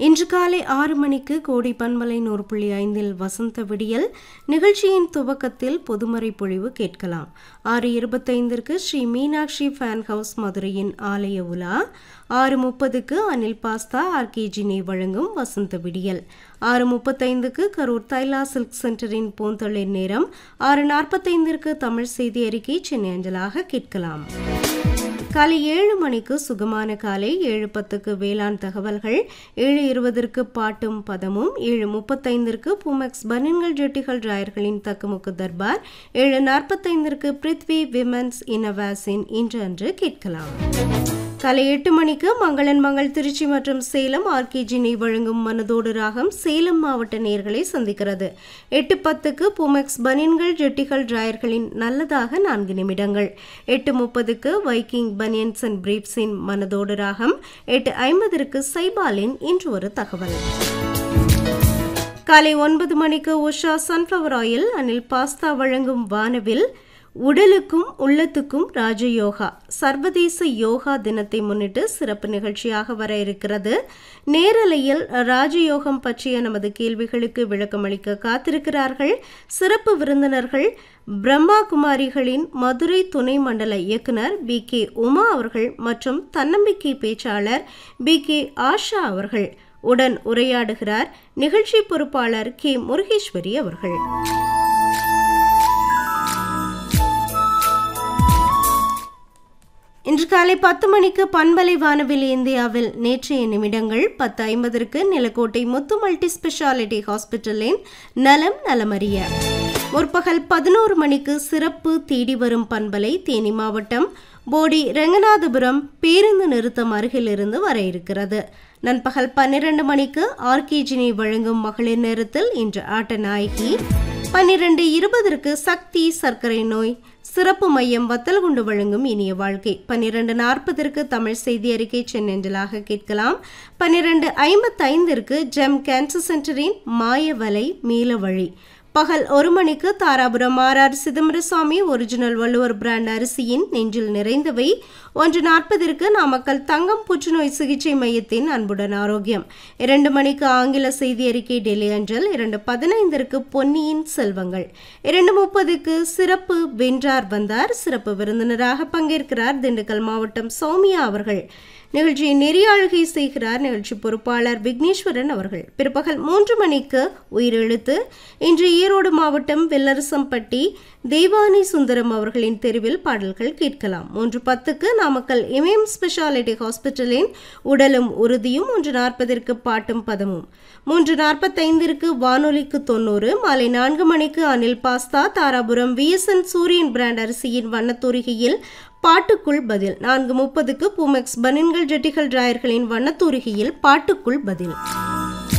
இன்று காலை ஆறு மணிக்கு கோடி பண்பலை நூறு புள்ளி ஐந்தில் வசந்த விடியல் நிகழ்ச்சியின் துவக்கத்தில் பொதுமறை பொழிவு கேட்கலாம் ஆறு இருபத்தைந்திற்கு ஸ்ரீ மீனாட்சி ஃபேன் ஹவுஸ் மதுரையின் ஆலய உலா ஆறு முப்பதுக்கு அனில் பாஸ்தா ஆர்கேஜினை வழங்கும் வசந்த விடியல் ஆறு முப்பத்தைந்துக்கு கரூர் தைலா சில்க் சென்டரின் பூந்தளிர் நேரம் ஆறு நாற்பத்தைந்திற்கு தமிழ் செய்தி அறிக்கை சென்னை அஞ்சலாக கேட்கலாம் காலை ஏழு மணிக்கு சுகமான காலை ஏழு பத்துக்கு வேளாண் தகவல்கள் ஏழு இருபதற்கு பாட்டும் பதமும் ஏழு முப்பத்தைந்திற்கு பூமெக்ஸ் பனின்கள் ஜெட்டிகள் ராயர்களின் தக்குமுக்கு தர்பார் ஏழு நாற்பத்தைந்திற்கு பிருத்வி விமன்ஸ் இன்னவாஸின் இன்று அன்று கேட்கலாம் காலை எட்டு மணிக்கு மங்களன் மங்கள் திருச்சி மற்றும் சேலம் ஆர்கேஜினை வழங்கும் மனதோடு ராகம் சேலம் மாவட்ட நேர்களை சந்திக்கிறது எட்டு பத்துக்கு புமெக்ஸ் பனியன்கள் ஜெட்டிகள் டிராயர்களின் நல்லதாக நான்கு நிமிடங்கள் எட்டு முப்பதுக்கு வைக்கிங் பனியன்ஸ் அண்ட் பிரீப்ஸின் மனதோடு ராகம் எட்டு ஐம்பதற்கு சைபாலின் இன்று ஒரு தகவல் காலை ஒன்பது மணிக்கு Usha sunflower oil Anil pasta வழங்கும் வானவில் உடலுக்கும் உள்ளத்துக்கும் ராஜயோகா சர்வதேச யோகா தினத்தை முன்னிட்டு சிறப்பு நிகழ்ச்சியாக வர இருக்கிறது நேரலையில் ராஜயோகம் பற்றிய நமது கேள்விகளுக்கு விளக்கமளிக்க காத்திருக்கிறார்கள் சிறப்பு விருந்தினர்கள் பிரம்மா குமாரிகளின் மதுரை துணை மண்டல இயக்குனர் பி கே உமா அவர்கள் மற்றும் தன்னம்பிக்கை பேச்சாளர் பி கே ஆஷா அவர்கள் உடன் உரையாடுகிறார் நிகழ்ச்சி பொறுப்பாளர் கே முருகேஸ்வரி அவர்கள் இன்று காலை பத்து மணிக்கு பண்பலை வானவில் இந்தியாவில் நேற்றைய நிமிடங்கள் பத்து ஐம்பதற்கு நிலக்கோட்டை முத்து மல்டி ஸ்பெஷாலிட்டி ஹாஸ்பிட்டலின் நலம் நலமறிய முற்பகல் பதினோரு மணிக்கு சிறப்பு தேடி வரும் பண்பலை தேனி மாவட்டம் போடி ரெங்கநாதபுரம் பேருந்து நிறுத்தம் அருகிலிருந்து வர இருக்கிறது நண்பகல் பன்னிரண்டு மணிக்கு ஆர்கேஜினை வழங்கும் மகளிர் நேரத்தில் இன்று ஆட்ட நாயகி பன்னிரண்டு இருபதற்கு சக்தி சர்க்கரை நோய் சிறப்பு மையம் வத்தல்குண்டு வழங்கும் இனிய வாழ்க்கை பன்னிரண்டு நாற்பதற்கு தமிழ் செய்தி அறிக்கை சென்னெஞ்சலாக கேட்கலாம் பன்னிரண்டு ஐம்பத்தைந்திற்கு ஜெம் கேன்சர் சென்டரின் மாயவலை மீள வழி பகல் ஒரு மணிக்கு Dharapuram RR Chidambarasamy original Valluvar brand அரிசியின் நெஞ்சில் நிறைந்தவை ஒன்று நாற்பதற்கு நாமக்கல் தங்கம் புற்றுநோய் சிகிச்சை மையத்தின் அன்புடன் ஆரோக்கியம் இரண்டு மணிக்கு ஆங்கில செய்தி அறிக்கை டெல்லி அஞ்சல் இரண்டு பதினைந்திற்கு பொன்னியின் செல்வங்கள் இரண்டு முப்பதுக்கு சிறப்பு வென்றார் வந்தார் சிறப்பு விருந்தினராக பங்கேற்கிறார் திண்டுக்கல் மாவட்டம் சௌமியா அவர்கள் நிகழ்ச்சியை நெறியாளுகை செய்கிறார் நிகழ்ச்சி பொறுப்பாளர் விக்னேஸ்வரன் அவர்கள் பிற்பகல் மூன்று மணிக்கு உயிரெழுத்து இன்று ஈரோடு மாவட்டம் வெள்ளரசம்பட்டி தெய்வானி சுந்தரம் அவர்களின் தெருவில் பாடல்கள் கேட்கலாம் மூன்று பத்துக்கு நாமக்கல் இமயம் ஸ்பெஷாலிட்டி ஹாஸ்பிட்டலின் உடலும் உறுதியும் மூன்று நாற்பதற்கு பாட்டும் பதமும் மூன்று நாற்பத்தைந்திற்கு வானொலிக்கு தொண்ணூறு மாலை நான்கு மணிக்கு Anil pasta Dharapuram VSN Suriyan brand அரிசியின் வண்ணத்தூரிகையில் பாட்டுக்குள் பதில் நான்கு முப்பதுக்கு பூமெக்ஸ் பனின்கள் ஜெட்டிகள் டிராயர்களின் வண்ணத்தூரிகையில் பாட்டுக்குள் பதில்